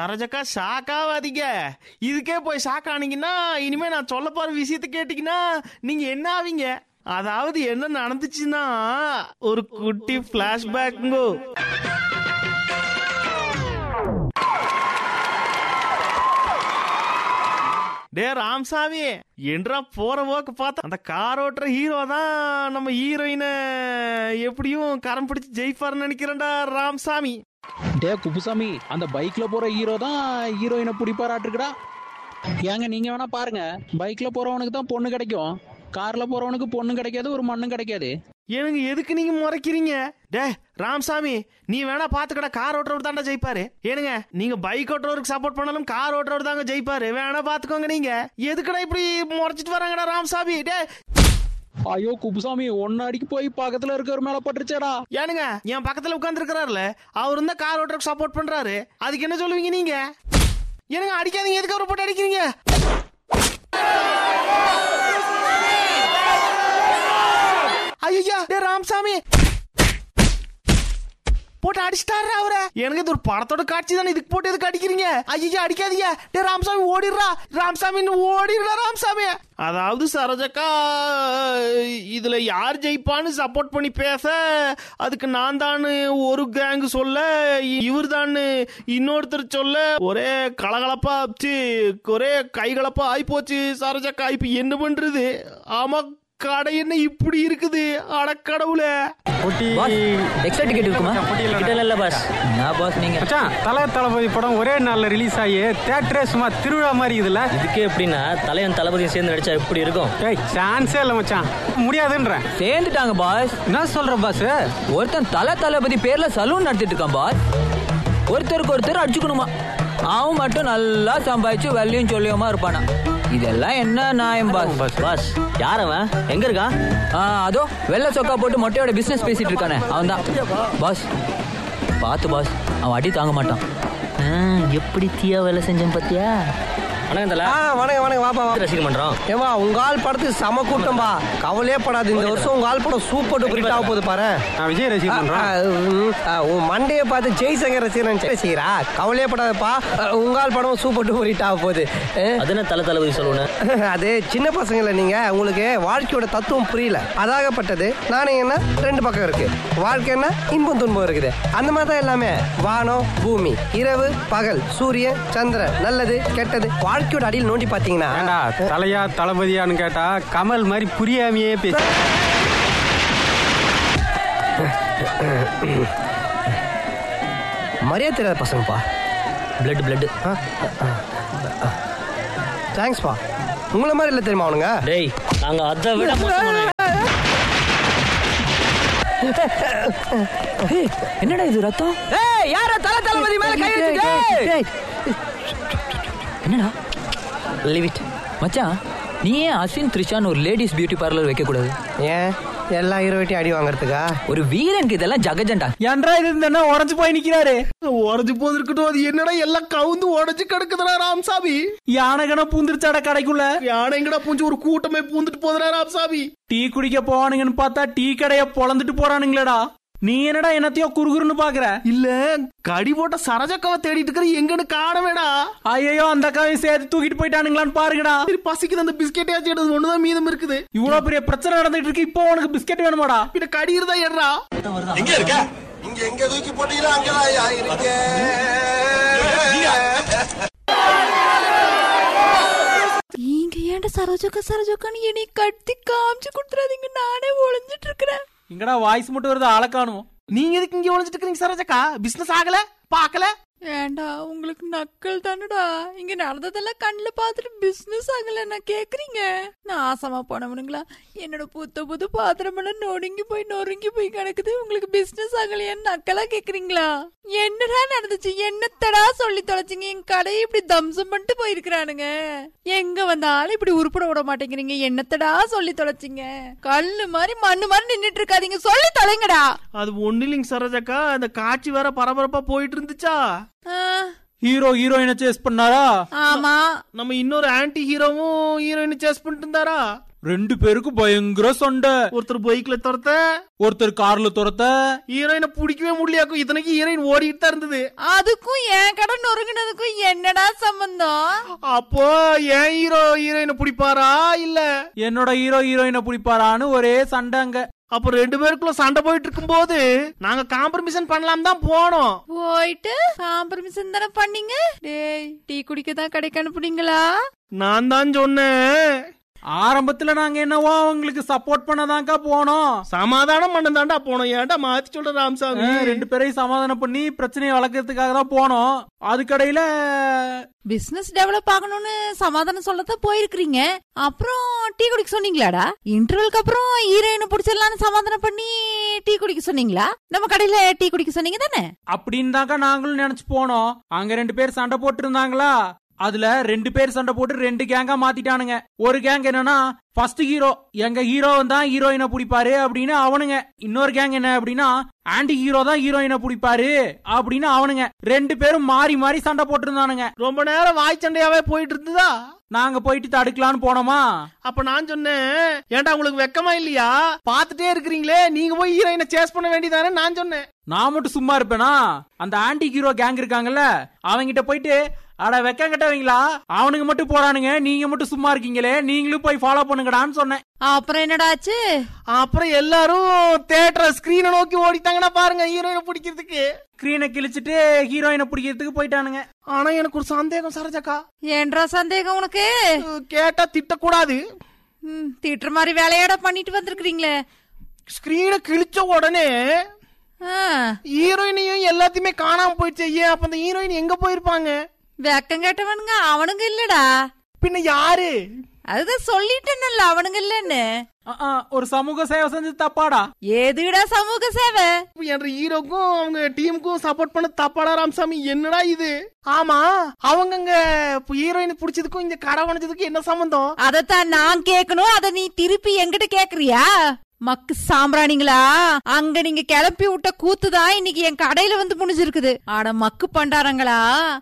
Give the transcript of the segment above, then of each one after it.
சரோஜக்கா ஷாக்காவாதீங்க இதுக்கே போய் ஷாக் ஆனீங்கன்னா இனிமே நான் சொல்ல போற விஷயத்த கேட்டீங்கன்னா நீங்க என்ன ஆவீங்க அதாவது என்ன நடந்துச்சுன்னா ஒரு குட்டி பிளாஷ்பேக்குங்கோ டே ராம்சாமி என்றா போற போக்கு பார்த்தா அந்த கார் ஓட்டுற ஹீரோ தான் நம்ம ஹீரோயினை எப்படியும் கரம் பிடிச்சு ஜெயிப்பாருன்னு நினைக்கிறேன்டா ராம்சாமி டே குப்புசாமி அந்த பைக்ல போற ஹீரோ தான் ஹீரோயினை பிடிப்பாராட்டுருக்குடா ஏங்க நீங்க வேணா பாருங்க பைக்ல போறவனுக்கு தான் பொண்ணு கிடைக்கும் கார்ல போறவனுக்கு பொண்ணு கிடைக்காது ஒரு மண்ணும் கிடைக்காது எனக்கு எதுக்கு நீங்க முறைக்கிறீங்க டே ராம்சாமி நீ வேணா பாத்துக்கடா கார் ஓட்டுறவர் தாண்டா ஜெயிப்பாரு ஏனுங்க நீங்க பைக் ஓட்டுறவருக்கு சப்போர்ட் பண்ணாலும் கார் ஓட்டுறவர் தாங்க ஜெயிப்பாரு வேணா பாத்துக்கோங்க நீங்க எதுக்குடா இப்படி முறைச்சிட்டு வராங்கடா ராம்சாமி டே ஐயோ குப்புசாமி ஒன்னு அடிக்கு போய் பக்கத்துல இருக்கிற மேல பட்டுருச்சேடா ஏனுங்க என் பக்கத்துல உட்கார்ந்து இருக்கிறாருல அவர் தான் கார் ஓட்டுறதுக்கு சப்போர்ட் பண்றாரு அதுக்கு என்ன சொல்லுவீங்க நீங்க ஏனுங்க அடிக்காதீங்க எதுக்கு அவரை போட்டு அடிக்கிறீங்க ஐயா டே ராம்சாமி போட்டு அடிச்சிட்டாரு அவரை எனக்கு இது ஒரு படத்தோட காட்சி தானே இதுக்கு போட்டு எதுக்கு அடிக்கிறீங்க ஐயா அடிக்காதீங்க டே ராமசாமி ஓடிடுறா ராமசாமி ஓடிடுறா ராமசாமி அதாவது சரோஜக்கா இதுல யார் ஜெயிப்பான்னு சப்போர்ட் பண்ணி பேச அதுக்கு நான் தான் ஒரு கேங் சொல்ல இவர் தான் இன்னொருத்தர் சொல்ல ஒரே கலகலப்பா சி, ஒரே கைகலப்பா ஆயி போச்சு சரோஜக்கா இப்ப என்ன பண்றது ஆமா கடை என்ன இப்படி இருக்குது அடக்கடவுளே பாஸ் எக்ஸ்ட்ரா டிக்கெட் இருக்குமா கிட்ட இல்ல பாஸ் நான் பாஸ் நீங்க மச்சான் தல தளபதி படம் ஒரே நாள்ல ரிலீஸ் ஆகி தேட்டரே சும்மா திருவிழா மாதிரி இதுல இதுக்கே எப்படின்னா தலைவன் தளபதியும் சேர்ந்து நடிச்சா எப்படி இருக்கும் ஏய் சான்ஸே இல்ல மச்சான் முடியாதுன்றேன் சேர்ந்துட்டாங்க பாஸ் என்ன சொல்ற பாஸ் ஒருத்தன் தல தளபதி பேர்ல சலூன் நடத்திட்டு இருக்கான் பாஸ் ஒருத்தருக்கு ஒருத்தர் அடிச்சுக்கணுமா அவன் மட்டும் நல்லா சம்பாதிச்சு வெள்ளையும் சொல்லியுமா இருப்பானா இதெல்லாம் என்ன நியாயம் பாஸ் பாஸ் யார் அவன் எங்க இருக்கான் ஆ, அதோ வெள்ளை சொக்கா போட்டு மொட்டையோட பிசினஸ் பேசிட்டு இருக்கானே அவன் தான் பாஸ் பார்த்து பாஸ் அவன் அடி தாங்க மாட்டான் எப்படி தீயா வேலை செஞ்சேன் பாத்தியா வணக்கம் தல ஆ வணக்கம் வணக்கம் வாப்பா வா ரசிக்க பண்றோம் ஏமா உங்க ஆள் படத்துக்கு செம கூட்டம்பா கவலையே படாது இந்த வருஷம் உங்க ஆள் படம் சூப்பர் டூப்பர் ஹிட் ஆக போகுது பாரு நான் விஜய் ரசிகர் ஆ, பண்றேன் ம், ஆ, உன் மண்டையை பார்த்து ஜெய்சங்கர் ரசிகர் செய்யறா கவலையே படாதப்பா ஆ, உங்க ஆள் படம் சூப்பர் டூப்பர் ஹிட் ஆக போகுது ஆ, அது என்ன தல தளபதி சொல்லுவேன் அது சின்ன பசங்கள நீங்க உங்களுக்கு வாழ்க்கையோட தத்துவம் புரியல அதாகப்பட்டது நானே என்ன ரெண்டு பக்கம் இருக்கு வாழ்க்கைன்னா இன்பம் துன்பம் இருக்குது அந்த மாதிரி தான் எல்லாமே வானம் பூமி இரவு பகல் சூரியன் சந்திரன் நல்லது கெட்டது வாழ்க்கையோட அடியில் நோண்டி பாத்தீங்கன்னா ஏண்டா தலையா தளபதியான்னு கேட்டா கமல் மாதிரி புரியாமையே பேச மரியாதை தெரியாத பசங்கப்பா பிளட் பிளட் தேங்க்ஸ்ப்பா உங்களை மாதிரி இல்லை தெரியுமா அவனுங்க டேய் நாங்க அதை விட மோசமான ஏய், என்னடா இது ரத்தம் ஏய் யாரா தல தளபதி மேல கை வச்சுட்டு என்னடா லீவ் இட் மச்சான் நீ ஏன் அசின் த்ரிஷான்னு ஒரு லேடிஸ் பியூட்டி பார்லர் வைக்க கூடாது ஏன் எல்லா ஹீரோயிட்டையும் அடி வாங்குறதுக்கா ஒரு வீரனுக்கு இதெல்லாம் ஜகஜண்டா ஏன்டா இது இந்த உடஞ்சு போய் நிக்கிறாரு உடஞ்சு போது இருக்கட்டும் அது என்னடா எல்லாம் கவுந்து உடஞ்சு கிடக்குதுடா ராமசாமி யானைகன பூந்துருச்சாடா கடைக்குள்ள யானை எங்கடா பூஞ்சி ஒரு கூட்டமே பூந்துட்டு போதுடா ராமசாமி டீ குடிக்க போவானுங்கன்னு பார்த்தா டீ கடைய பொளந்துட்டு போறானுங்களேடா நீ என்னடா என்னத்தையோ குறுகுறுன்னு பாக்குற இல்ல கடி போட்ட சரஜக்காவை தேடிட்டு இருக்கிற எங்கன்னு காணவேடா ஐயோ அந்த அக்காவையும் சேர்த்து தூக்கிட்டு போயிட்டானுங்களான்னு பாருங்கடா சரி பசிக்குது அந்த பிஸ்கெட்டே எடுத்து ஒண்ணுதான் மீதம் இருக்குது இவ்வளவு பெரிய பிரச்சனை நடந்துட்டு இருக்கு இப்போ உனக்கு பிஸ்கெட் வேணுமாடா பின்ன கடி இருந்தா ஏடுறா எங்க இருக்க இங்க எங்க தூக்கி போட்டீங்களோ அங்கதான் இருக்கேன் நீங்க ஏன்டா சரோஜக்கா சரோஜக்கான்னு என்னை கட்டி காமிச்சு கொடுத்துறாதீங்க நானே ஒளிஞ்சிட்டு இருக்கிறேன் இங்கடா வாய்ஸ் மட்டும் வருது ஆளை காணும் நீங்க எதுக்கு இங்க ஒளிஞ்சிட்டு இருக்கீங்க சரோஜக்கா பிசினஸ் ஆகல பாக்கல ஏன்டா உங்களுக்கு நக்கல் தானடா இங்க நடந்ததெல்லாம் கண்ணுல பார்த்துட்டு பிசினஸ் ஆகல நான் கேக்குறீங்க நாசமா போனவனுங்களா என்னோட புத்த புது பாத்திரம் எல்லாம் நொறுங்கி போய் நொறுங்கி போய் கிடக்குது உங்களுக்கு பிசினஸ் ஆகலையான்னு நக்கலா கேக்குறீங்களா என்னடா நடந்துச்சு என்னத்தடா சொல்லி தொலைச்சிங்க என் கடையை இப்படி தம்சம் பண்ணிட்டு போயிருக்கிறானுங்க எங்க வந்தாலும் இப்படி உருப்பட விட மாட்டேங்கிறீங்க என்னத்தடா சொல்லி தொலைச்சிங்க கல்லு மாதிரி மண்ணு மாதிரி நின்னுட்டு இருக்காதீங்க சொல்லி தொலைங்கடா அது ஒண்ணு இல்லைங்க சரோஜக்கா அந்த காட்சி வேற பரபரப்பா போயிட்டு இருந்துச்சா ஆ, ஹீரோ ஹீரோயினை சேஸ் பண்ணாரா ஆமா நம்ம இன்னொரு ஆன்டி ஹீரோவும் ஹீரோயின் சேஸ் பண்ணிட்டு இருந்தாரா ரெண்டு பேருக்கும் பயங்கர சண்டை ஒருத்தர் பைக்ல துரத்த ஒருத்தர் கார்ல துரத்த ஹீரோயினை பிடிக்கவே முடியலையாக்கும் இத்தனைக்கு ஹீரோயின் ஓடிட்டு தான் இருந்தது அதுக்கும் என் கடை நொறுங்கினதுக்கும் என்னடா சம்பந்தம் அப்போ ஏன் ஹீரோ ஹீரோயினை பிடிப்பாரா இல்ல என்னோட ஹீரோ ஹீரோயினை பிடிப்பாரான்னு ஒரே சண்டை அங்க அப்ப ரெண்டு பேருக்குள்ள சண்டை போயிட்டு இருக்கும்போது நாங்க காம்ப்ரமைசன் பண்ணலாம் தான் போனோம் போயிட்டு காம்ப்ரமிஷன் தானே பண்ணீங்க டேய் டீ குடிக்க தான் கடைக்கு அனுப்புனீங்களா நான் தான் சொன்னேன் ஆரம்பத்துல நாங்க என்னவோ அவங்களுக்கு சப்போர்ட் பண்ணதாக்கா போனோம் சமாதானம் பண்ண தாண்டா போனோம் ஏன்டா மாத்தி சொல்ற ராமசாமி ஆ, ரெண்டு பேரையும் சமாதானம் பண்ணி பிரச்சனையை வளர்க்கறதுக்காக தான் போனோம் அதுக்கடையில பிசினஸ் டெவலப் ஆகணும்னு சமாதானம் சொல்லத்தான் போயிருக்கிறீங்க அப்புறம் டீ குடிக்க சொன்னீங்களாடா இன்டர்வல்க்கு அப்புறம் ஹீரோயினை பிடிச்சிடலாம்னு சமாதானம் பண்ணி டீ குடிக்க சொன்னீங்களா நம்ம கடையில டீ குடிக்க சொன்னீங்க தானே அப்படின்னு தாக்கா நாங்களும் நினைச்சு போனோம் அங்க ரெண்டு பேர் சண்டை போட்டு இருந்தாங்களா அதுல ரெண்டு பேர் சண்டை போட்டு ரெண்டு கேங்கா மாத்திட்டானுங்க ஒரு கேங் என்னன்னா ஃபர்ஸ்ட் ஹீரோ எங்க ஹீரோ தான் ஹீரோயினை பிடிப்பாரு அப்படின்னு அவனுங்க இன்னொரு கேங் என்ன அப்படின்னா ஆன்டி ஹீரோ தான் ஹீரோயினை பிடிப்பாரு அப்படின்னு அவனுங்க ரெண்டு பேரும் மாறி மாறி சண்டை போட்டு இருந்தானுங்க ரொம்ப நேரம் வாய் சண்டையாவே போயிட்டு இருந்ததா நாங்க போயிட்டு தடுக்கலான்னு போனோமா அப்ப நான் சொன்னேன் ஏன்டா உங்களுக்கு வெக்கமா இல்லையா பாத்துட்டே இருக்கிறீங்களே நீங்க போய் ஹீரோயினை சேஸ் பண்ண வேண்டியதானே நான் சொன்னேன் நான் மட்டும் சும்மா இருப்பேனா அந்த ஆன்டி ஹீரோ கேங் இருக்காங்கல்ல அவங்கிட்ட போயிட்டு அட வெக்கம் கட்டவங்களா அவனுங்க மட்டும் போறானுங்க நீங்க மட்டும் சும்மா இருக்கீங்களே நீங்களும் போய் ஃபாலோ பண்ணுங்கடான்னு சொன்னேன் அப்புறம் என்னடாச்சு அப்புறம் எல்லாரும் தேட்டர் ஸ்கிரீனை நோக்கி ஓடிட்டாங்கன்னா பாருங்க ஹீரோயினை பிடிக்கிறதுக்கு ஸ்கிரீனை கிழிச்சிட்டு ஹீரோயினை பிடிக்கிறதுக்கு போயிட்டானுங்க ஆனா எனக்கு ஒரு சந்தேகம் சரோஜாக்கா ஏன்றா சந்தேகம் உனக்கு கேட்டா திட்டக்கூடாது ம், திட்டுற மாதிரி வேலையாட பண்ணிட்டு வந்திருக்கிறீங்களே ஸ்கிரீனை கிழிச்ச உடனே ஆ, ஹீரோயினையும் எல்லாத்தையுமே காணாம போயிடுச்சு ஏன் அப்ப அந்த ஹீரோயின் எங்க போயிருப்பாங்க வெக்கம் கேட்டவனுங்க அவனுங்க இல்லடா பின்ன யாரு அதுதான் சொல்லிட்டேன்ல அவனுங்க இல்லன்னு அஹ், அஹ், ஒரு சமூக சேவை செஞ்சு தப்பாடா எதுடா சமூக சேவை என்ற ஹீரோக்கும் அவங்க டீமுக்கும் சப்போர்ட் பண்ண தப்பாடா ராமசாமி என்னடா இது ஆமா அவங்க அங்க ஹீரோயின் பிடிச்சதுக்கும் இந்த கடை உடைச்சதுக்கும் என்ன சம்பந்தம் அதத்தான் நான் கேட்கணும் அத நீ திருப்பி என்கிட்ட கேக்குறியா மக்கு சாம்பிராணிங்களா அங்க நீங்க கிளப்பி விட்ட கூத்துதான் இன்னைக்கு என் கடையில வந்து முடிஞ்சிருக்குது ஆட மக்கு பண்டாரங்களா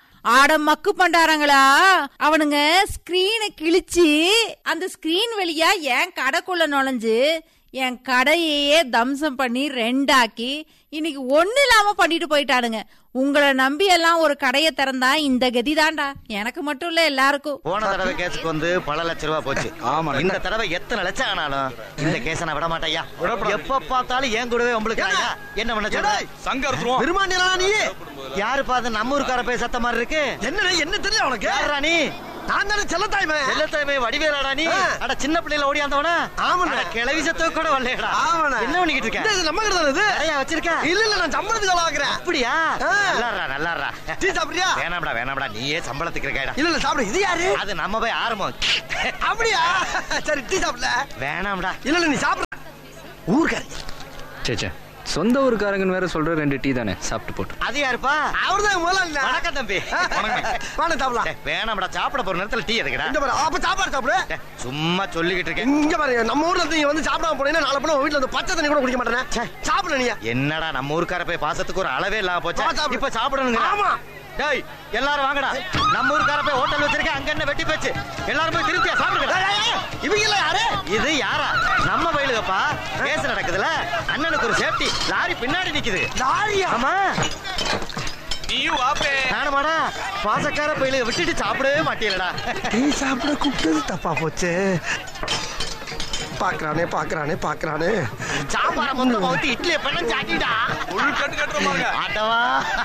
ஆட மக்கு பண்டாரங்களா அவனுங்க ஸ்கிரீனை கிழிச்சு அந்த ஸ்கிரீன் வழியா என் கடைக்குள்ள நுழைஞ்சு என் கடையையே தம்சம் பண்ணி ரெண்டாக்கி இன்னைக்கு ஒண்ணு இல்லாம பண்ணிட்டு போயிட்டானுங்க உங்களை நம்பி எல்லாம் ஒரு கடையை திறந்தா இந்த கதி தான்டா எனக்கு மட்டும் இல்ல எல்லாருக்கும் போன தடவை கேஸுக்கு வந்து பல லட்ச ரூபாய் போச்சு ஆமா இந்த தடவை எத்தனை லட்சம் ஆனாலும் இந்த கேஸ நான் விட மாட்டேயா எப்ப பார்த்தாலும் ஏன் கூடவே உங்களுக்கு என்ன பண்ண சொல்ற சங்கர் விரும்பாண்டியா நீ யாரு பாத்து நம்ம ஊருக்கார போய் சத்த மாதிரி இருக்கு என்ன என்ன தெரியல உனக்கு யாரா நீ நான் தானே செல்லத்தாய்மே செல்லத்தாய்மை வடிவேலாடா நீ ஆ. அட சின்ன பிள்ளைல ஓடியாந்தவனா ஆமாண்ணே. அட, கிளவி சத்துக்கு கூட வரலையடா ஆமாண்ணே. என்ன பண்ணிக்கிட்டு இருக்க இது நம்ம கிட்ட இது நிறைய வச்சிருக்க இல்ல இல்ல நான் சம்பளத்துக்கு ஆளாக்குறேன் அப்படியா ஆ. நல்லாடுறா நல்லாடுறா டீ சாப்பிடுறியா வேணாம்டா வேணாம்டா நீயே சம்பளத்துக்கு இருக்காடா இல்ல இல்ல சாப்பிடு இது யாரு அது நம்ம போய் ஆரம்பம் அப்படியா சரி டீ சாப்பிடல வேணாம்டா இல்ல இல்ல நீ சாப்பிடு ஊர்க்காரி சேச்சே சொந்த ஊருக்காரங்கன்னு வேற சொல்ற ரெண்டு டீ தானே சாப்பிட்டு போட்டு அது யாருப்பா அவர்தான் முதல்ல வணக்கம் தம்பி வாங்க சாப்பிடலாம் டேய், வேணாம்டா சாப்பிட போற நேரத்துல டீ எதுக்குடா இங்க பாரு அப்ப சாப்பாடு சாப்பிடு டேய், சும்மா சொல்லிக்கிட்டு இருக்கேன் இங்க பாரு நம்ம ஊர்ல இருந்து இங்க வந்து சாப்பிடாம போனீங்கன்னா நாளை போனா வீட்டுல வந்து பச்சை தண்ணி கூட குடிக்க மாட்டேன் சாப்பிடல நீ என்னடா நம்ம ஊருக்கார போய் பாசத்துக்கு ஒரு அளவே இல்லாம போச்சா வா, சாப்பிடு. இப்ப சாப்பிடணுங்க ஆமா. டேய் எல்லாரும் வாங்கடா நம்ம ஊருக்கார போய் ஹோட்டல் வச்சிருக்க அங்க என்ன வெட்டி போச்சு எல்லாரும் போய் திருப்தியா சாப்பிடுங்க இவங்க எல்லாம் யாரு இது யாரா நம்ம வயலுகப்பா கேஸ் நடக்குதுல அண்ணனுக்கு ஒரு சேஃப்டி லாரி பின்னாடி நிக்குது லாரியா ஆமா நானுமாடா பாசக்கார பயிலுக விட்டுட்டு சாப்பிடவே மாட்டீங்களடா டீ சாப்பிட கூப்பிட்டது தப்பா போச்சு பாக்குறானே பாக்குறானே பாக்குறானே சாப்பாட மொத்தமா ஊத்தி இட்லியை பண்ண சாட்டிடா ஆட்டவா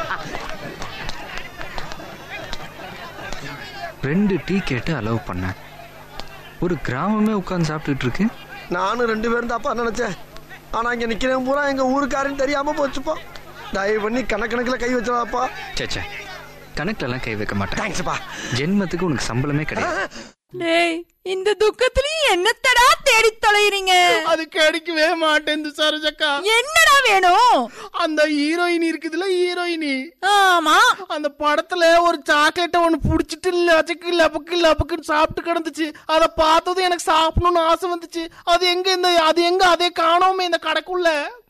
ரெண்டு டீ கேட்டு அலோவ் பண்ணேன் ஒரு கிராமமே உட்கார்ந்து சாப்பிட்டுட்டு இருக்கு நானும் ரெண்டு பேரும் தப்பா நினைச்சேன் ஆனா இங்க நிக்கிறேன் பூரா எங்க ஊருக்காரன்னு தெரியாம போச்சுப்பா தயவு பண்ணி கணக்கணக்கில் கை வச்சிடாப்பா சேச்சே கணக்குல எல்லாம் கை வைக்க மாட்டேன் தேங்க்ஸ்ப்பா ஜென்மத்துக்கு உனக்கு சம்பளமே கிடையாது டேய் இந்த துக்கத்திலயும் என்னத்தடா தேடி தொலைறீங்க அது கிடைக்கவே மாட்டேன் சரோஜக்கா என்னடா வேணும் அந்த ஹீரோயின் இருக்குதுல ஹீரோயினி ஆமா அந்த படத்துல ஒரு சாக்லேட்டை ஒண்ணு புடிச்சிட்டு லஜக்கு லபக்கு லபக்குன்னு சாப்பிட்டு கிடந்துச்சு அத பார்த்ததும் எனக்கு சாப்பிடணும்னு ஆசை வந்துச்சு அது எங்க இந்த அது எங்க அதே காணோமே இந்த கடைக்குள்ள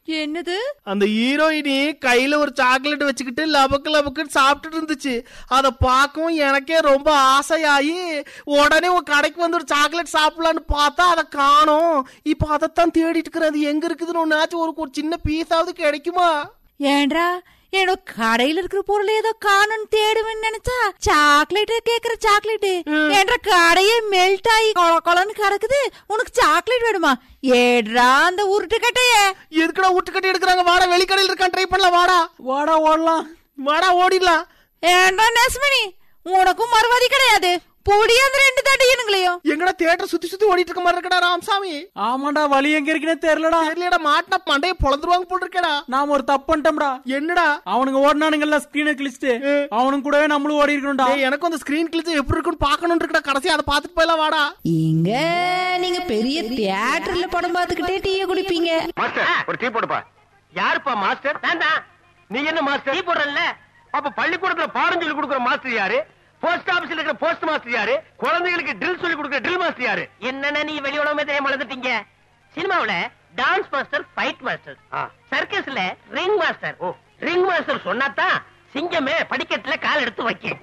என்னது அந்த ஹீரோயினி கையில ஒரு சாக்லேட் வச்சுக்கிட்டு லபக்கு லபக்குன்னு சாப்பிட்டுட்டு இருந்துச்சு அதை பார்க்கவும் எனக்கே ரொம்ப ஆசையாகி உடனே ஒரு கடைக்கு வந்து ஒரு சாக்லேட் சாப்பிடலான்னு பார்த்தா அதை காணோம் இப்போ அதைத்தான் தேடிட்டு இருக்கிறேன் அது எங்க இருக்குதுன்னு ஒன்னாச்சும் ஒரு ஒரு சின்ன பீஸாவது கிடைக்குமா ஏன்றா என்னோட கடையில இருக்கிற பொருள் ஏதோ காணும் தேடுவேன்னு நினைச்சா சாக்லேட் கேக்குற சாக்லேட் என்ற கடையே மெல்ட் ஆகி கொல கொலன்னு கிடக்குது உனக்கு சாக்லேட் வேணுமா ஏட்ரா அந்த உருட்டு கட்டைய எதுக்குடா ஊட்டுக்கட்டி எடுக்கிறாங்க வாடா வெளிக்கடையில் இருக்கான் ட்ரை பண்ணலாம் வாடா வாடா ஓடலாம் வாடா ஓடிடலாம் ஏண்டா நெஸ்மணி உனக்கும் மறுவாதி கிடையாது பொடி அந்த ரெண்டு தடியனுங்களையும் எங்கடா தியேட்டர் சுத்தி சுத்தி ஓடிட்டு இருக்க மாதிரி இருக்கடா ராமசாமி ஆமாண்டா வழி எங்க இருக்குன்னு தெரியலடா தெரியலடா மாட்டினா மண்டைய பொழந்துருவாங்க போல் இருக்கடா நாம ஒரு தப்பு பண்ணிட்டோம்டா என்னடா அவனுங்க ஓடினானுங்கல்ல ஸ்கிரீனை கிழிச்சிட்டு அவனுங்க கூடவே நம்மளும் ஓடி இருக்கணும்டா டேய், எனக்கும் அந்த ஸ்கிரீன் கிழிச்சு எப்படி இருக்குன்னு பார்க்கணும்னு இருக்கடா கடைசி அதை பார்த்துட்டு போயிடலாம் வாடா இங்க நீங்க பெரிய தியேட்டர்ல படம் பார்த்துக்கிட்டே டீய குடிப்பீங்க மாஸ்டர் ஒரு டீ போடுப்பா யாருப்பா மாஸ்டர் நான் நீ என்ன மாஸ்டர் டீ போடுறல அப்ப பள்ளிக்கூடத்துல பாடம் சொல்லி கொடுக்குற மாஸ்டர் யாரு போஸ்ட் ஆபீஸ்ல இருக்கிற போஸ்ட் மாஸ்டர் யாரு குழந்தைகளுக்கு ட்ரில் சொல்லி கொடுக்குற ட்ரில் மாஸ்டர் யாரு என்னென்ன நீ வெளி உலகமே தெரிய மறந்துட்டீங்க சினிமாவுல டான்ஸ் மாஸ்டர் ஃபைட் மாஸ்டர் சர்க்கஸ்ல ரிங் மாஸ்டர் ரிங் மாஸ்டர் சொன்னாதான் சிங்கமே படிக்கட்டுல கால் எடுத்து வைக்க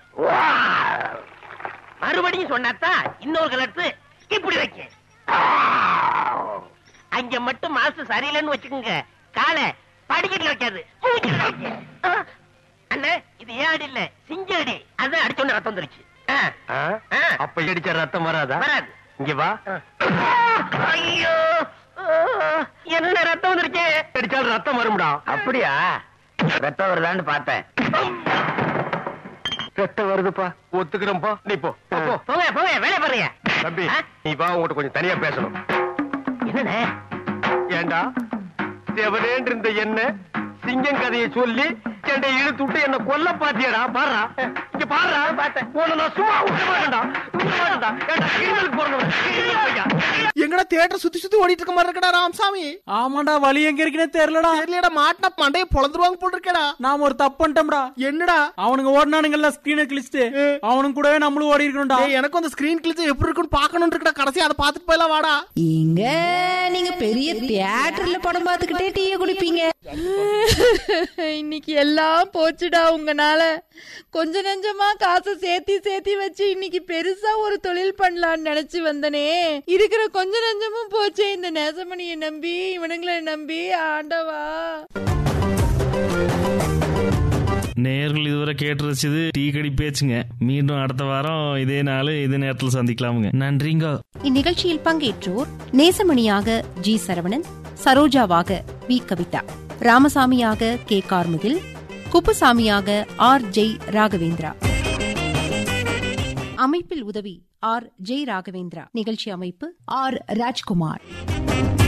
மறுபடியும் சொன்னாதான் இன்னொரு கால் எடுத்து இப்படி வைக்க அங்க மட்டும் மாஸ்டர் சரியில்லைன்னு வச்சுக்கோங்க காலை படிக்கட்டுல வைக்காது மூஞ்சில வைக்க. ஆ. அண்ணே இது ஏன் அடி இல்ல சிங்க அடி அதான் அடிச்சோன்னு ரத்தம் வந்துருச்சு ஆ. ஆ. அப்ப இடிச்ச ரத்தம் வராதா வராது இங்க வா ஐயோ என்ன ரத்தம் வந்துருச்சு அடிச்சாலும் ரத்தம் வரும்டா அப்படியா ரத்தம் வருதான்னு பார்த்தேன் ரத்தம் வருதுப்பா ஒத்துக்கிறேன்ப்பா நீ போ போ, போ போங்க போங்க வேலை பாருங்க தம்பி நீ வா உங்ககிட்ட கொஞ்சம் தனியா பேசணும் என்னண்ணே ஏண்டா செவனேன் இருந்த என்ன சிங்கம் கதையை சொல்லி என்னை இழுத்து விட்டு என்ன கொல்ல பாத்தியடா பாருடா இங்க பாருடா பார்த்தேன் உன்னை நான் சும்மா விட மாட்டேன்டா விட மாட்டேன்டா ஏண்டா கிரிமினலுக்கு பிறந்தவன் கிரிமினல் பையன் எங்கடா தியேட்டர் சுத்தி சுத்தி ஓடிட்டு இருக்க மாதிரி இருக்கடா ராமசாமி ஆமாண்டா வழி எங்க இருக்குன்னு தெரியலடா தெரியலடா மாட்டினா மண்டைய பொழந்துருவாங்க போல் இருக்கடா நாம ஒரு தப்பு பண்ணிட்டோம்டா என்னடா அவனுங்க ஓடினானுங்கல்ல ஸ்கிரீனை கிழிச்சிட்டு அவனுங்க கூடவே நம்மளும் ஓடி இருக்கணும்டா டேய், எனக்கும் அந்த ஸ்கிரீன் கிழிச்சு எப்படி இருக்குன்னு பார்க்கணும்னு இருக்கடா கடைசி அதை பார்த்துட்டு போயிடலாம் வாடா இங்க நீங்க பெரிய தியேட்டர்ல படம் பார்த்துக்கிட்டே டீய குடிப்பீங்க இன்னைக்கு எல்லாம் போச்சுடா உங்கனால கொஞ்ச நெஞ்சமா காசை சேர்த்தி சேர்த்தி வச்சு இன்னைக்கு பெருசா ஒரு தொழில் பண்ணலாம்னு நினைச்சு வந்தனே இருக்கிற கொஞ்ச நெஞ்சமும் போச்சே இந்த நேசமணியை நம்பி இவனுங்களை நம்பி ஆண்டவா நேர்கள் இதுவரை கேட்டு ரசிச்சது டீ கடி பேச்சுங்க மீண்டும் அடுத்த வாரம் இதே நாள் இதே நேரத்தில் சந்திக்கலாமுங்க நன்றிங்க இந்நிகழ்ச்சியில் பங்கேற்றோர் நேசமணியாக ஜி சரவணன் சரோஜாவாக வி கவிதா ராமசாமியாக கே கார்முகில் குப்புசாமியாக ஆர் ஜெய் ராகவேந்திரா அமைப்பில் உதவி ஆர் ஜெய் ராகவேந்திரா நிகழ்ச்சி அமைப்பு ஆர் ராஜ்குமார்